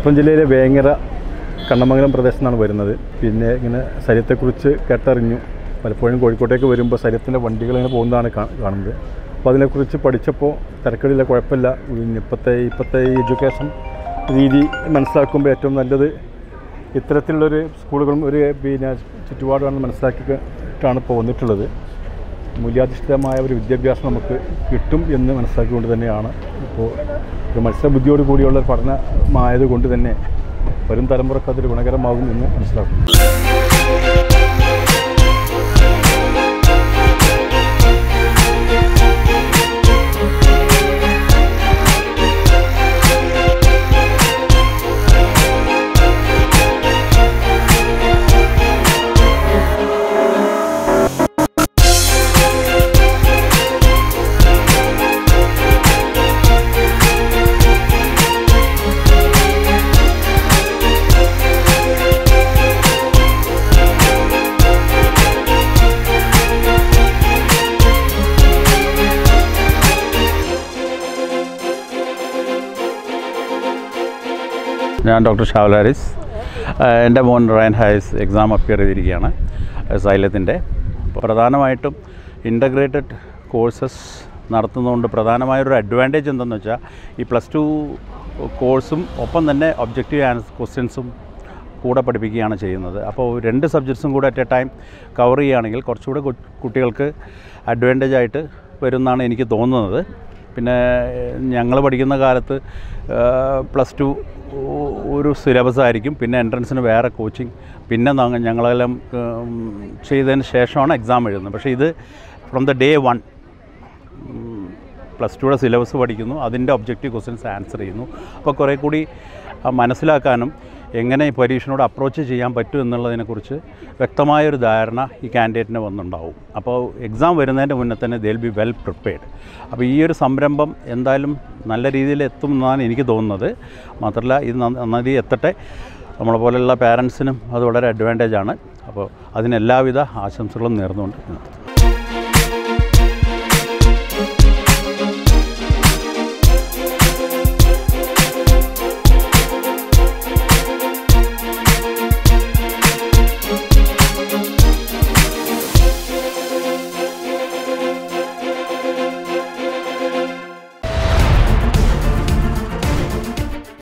മലപ്പുറം ജില്ലയിലെ വേങ്ങര കണ്ണമംഗലം പ്രദേശത്തു നിന്നാണ് വരുന്നത് പിന്നെ ഇങ്ങനെ ശരീരത്തെക്കുറിച്ച് കേട്ടറിഞ്ഞു പലപ്പോഴും കോഴിക്കോട്ടേക്ക് വരുമ്പോൾ ശരീരത്തിൻ്റെ വണ്ടികൾ ഇങ്ങനെ പോകുന്നതാണ് കാ- കാണുന്നത് അപ്പോൾ അതിനെക്കുറിച്ച് പഠിച്ചപ്പോൾ തിരക്കടില്ല കുഴപ്പമില്ല പിന്നെ ഇപ്പോഴത്തെ ഇപ്പോഴത്തെ ഈ എഡ്യൂക്കേഷൻ രീതി മനസ്സിലാക്കുമ്പോൾ ഏറ്റവും നല്ലത് ഇത്തരത്തിലുള്ളൊരു സ്കൂളുകളും ഒരു പിന്നെ ചുറ്റുപാടുമാണെന്ന് മനസ്സിലാക്കിയിട്ടാണ് ഇപ്പോൾ വന്നിട്ടുള്ളത് മൂല്യാധിഷ്ഠിതമായ ഒരു വിദ്യാഭ്യാസം നമുക്ക് കിട്ടും എന്ന് മനസ്സിലാക്കിക്കൊണ്ട് തന്നെയാണ് ഇപ്പോൾ ഒരു മത്സരബുദ്ധിയോട് കൂടിയുള്ള ഒരു പഠനമായത് കൊണ്ട് തന്നെ വരും തലമുറക്ക് അതൊരു ഗുണകരമാകും എന്ന് മനസ്സിലാക്കുന്നു ഞാൻ ഡോക്ടർ ഷാവൽ ഹാരിസ് ആഹ് എൻ്റെ മോൻ റയൻ ഹാരിസ് എക്സാം അപ്പിയർ ചെയ്തിരിക്കുകയാണ് സൈലത്തിൻ്റെ പ്രധാനമായിട്ടും ഇൻ്റഗ്രേറ്റഡ് കോഴ്സസ് നടത്തുന്നതുകൊണ്ട് പ്രധാനമായൊരു അഡ്വാൻറ്റേജ് എന്തെന്ന് വെച്ചാൽ ഈ പ്ലസ് ടു കോഴ്സും ഒപ്പം തന്നെ ഒബ്ജക്റ്റീവ് ആൻസ് ക്വസ്റ്റ്യൻസും കൂടെ പഠിപ്പിക്കുകയാണ് ചെയ്യുന്നത് അപ്പോൾ രണ്ട് സബ്ജക്ട്സും കൂടെ അറ്റ് എ ടൈം കവർ ചെയ്യുകയാണെങ്കിൽ കുറച്ചുകൂടെ കു- കുട്ടികൾക്ക് അഡ്വാൻറ്റേജ് ആയിട്ട് വരുമെന്നാണ് എനിക്ക് തോന്നുന്നത് പിന്നെ ഞങ്ങൾ പഠിക്കുന്ന കാലത്ത് പ്ലസ് ടു ഒരു സിലബസ് ആയിരിക്കും പിന്നെ എൻട്രൻസിന് വേറെ കോച്ചിങ് പിന്നെ ഞങ്ങ- ഞങ്ങളെല്ലാം ഉം, ചെയ്തതിന് ശേഷമാണ് എക്സാം എഴുതുന്നത് പക്ഷേ ഇത് from the day one plus ടുയുടെ സിലബസ് പഠിക്കുന്നു അതിൻ്റെ ഒബ്ജക്റ്റീവ് ക്വസ്റ്റ്യൻസ് ആൻസർ ചെയ്യുന്നു അപ്പോൾ കുറേ കൂടി ആ, മനസ്സിലാക്കാനും എങ്ങനെ ഈ പരീക്ഷനോട് അപ്രോച്ച് ചെയ്യാൻ പറ്റും എന്നുള്ളതിനെക്കുറിച്ച് വ്യക്തമായൊരു ധാരണ ഈ കാൻഡിഡേറ്റിന് വന്നുണ്ടാവും അപ്പോൾ എക്സാം വരുന്നതിൻ്റെ മുന്നേ തന്നെ ദേ ബി വെൽ പ്രിപ്പയർഡ് അപ്പോൾ ഈ ഒരു സംരംഭം എന്തായാലും നല്ല രീതിയിൽ എത്തും എന്നാണ് എനിക്ക് തോന്നുന്നത് മാത്രമല്ല ഇത് നന്ന- നന്നായി എത്തട്ടെ നമ്മളെ പോലെയുള്ള പാരൻസിനും അത് വളരെ അഡ്വാൻറ്റേജ് ആണ് അപ്പോൾ അതിന് എല്ലാവിധ ആശംസകളും നേർന്നുകൊണ്ട് നിർത്തുന്നു